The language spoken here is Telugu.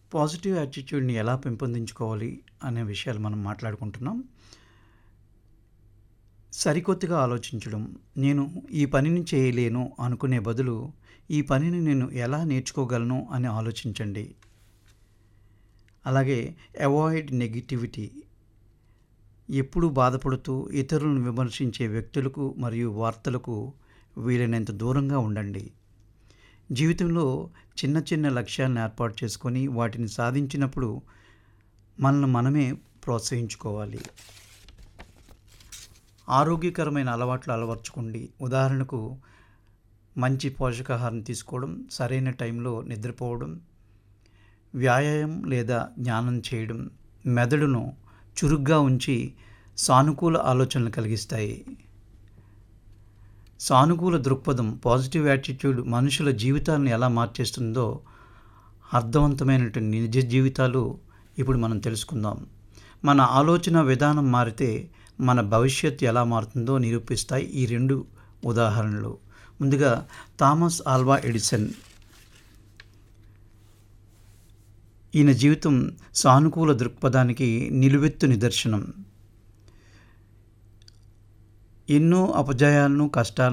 పాజిటివ్ యాటిట్యూడ్‌ని ఎలా పెంపొందించుకోవాలి అనే విషయాలు మనం మాట్లాడుకుంటున్నాం. సరికొత్తగా ఆలోచించడం. నేను ఈ పనిని చేయలేను అనుకునే బదులు, ఈ పనిని నేను ఎలా నేర్చుకోగలను అని ఆలోచించండి. అలాగే అవాయిడ్ నెగటివిటీ. ఎప్పుడూ బాధపడుతూ ఇతరులను విమర్శించే వ్యక్తులకు మరియు వార్తలకు వీలైనంత దూరంగా ఉండండి. జీవితంలో చిన్న చిన్న లక్ష్యాలను ఏర్పాటు చేసుకొని వాటిని సాధించినప్పుడు మనల్ని మనమే ప్రోత్సహించుకోవాలి. ఆరోగ్యకరమైన అలవాట్లు అలవర్చుకోండి. ఉదాహరణకు మంచి పోషకాహారం తీసుకోవడం, సరైన టైంలో నిద్రపోవడం, వ్యాయామం లేదా ధ్యానం చేయడం మెదడును చురుగ్గా ఉంచి సానుకూల ఆలోచనలు కలిగిస్తాయి. సానుకూల దృక్పథం పాజిటివ్ యాటిట్యూడ్ మనుషుల జీవితాలను ఎలా మార్చేస్తుందో అర్థవంతమైనటువంటి నిజ జీవితాలు ఇప్పుడు మనం తెలుసుకుందాం. మన ఆలోచన విధానం మారితే మన భవిష్యత్తు ఎలా మారుతుందో నిరూపిస్తాయి ఈ 2 ఉదాహరణలు. ముందుగా థామస్ ఆల్వా ఎడిసన్. ఈయన జీవితం సానుకూల దృక్పథానికి నిలువెత్తు నిదర్శనం. ఎన్నో అపజయాలను, కష్టాలను